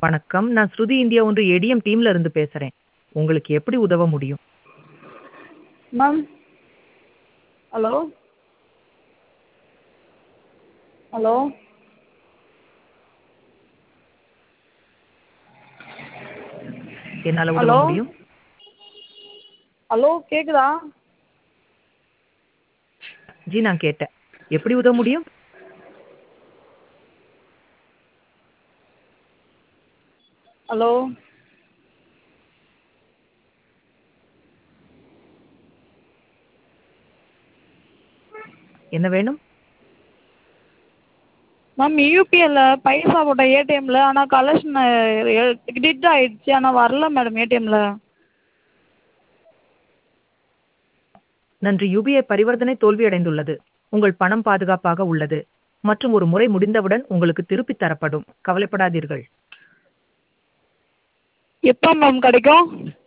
வணக்கம். நான் ஸ்ருதி இந்தியா ஒன்று ஏடிஎம் டீம்ல இருந்து பேசுறேன். உங்களுக்கு எப்படி உதவ முடியும்? மேம் ஹலோ ஹலோ என்னால உதவ ஹலோ முடியும்? ஹலோ கேக்குதா ஜி நான் கேட்டேன். எப்படி உதவ முடியும்? ஹலோ என்ன வேணும்? மேம் யூபிஐல பைசா போட்டேன் ஏடிஎம்ல ஆனால் கலெக்ஷன் கிரெடிட் ஆயிடுச்சு ஆனால் வரல மேடம் ஏடிஎம்ல நன்றி யுபிஐ பரிவர்த்தனை தோல்வியடைந்துள்ளது. உங்கள் பணம் பாதுகாப்பாக உள்ளது. மற்றும் ஒரு முறை முடிந்தவுடன் உங்களுக்கு திருப்பித் தரப்படும். கவலைப்படாதீர்கள். எப்போ மேம் கிடைக்கும்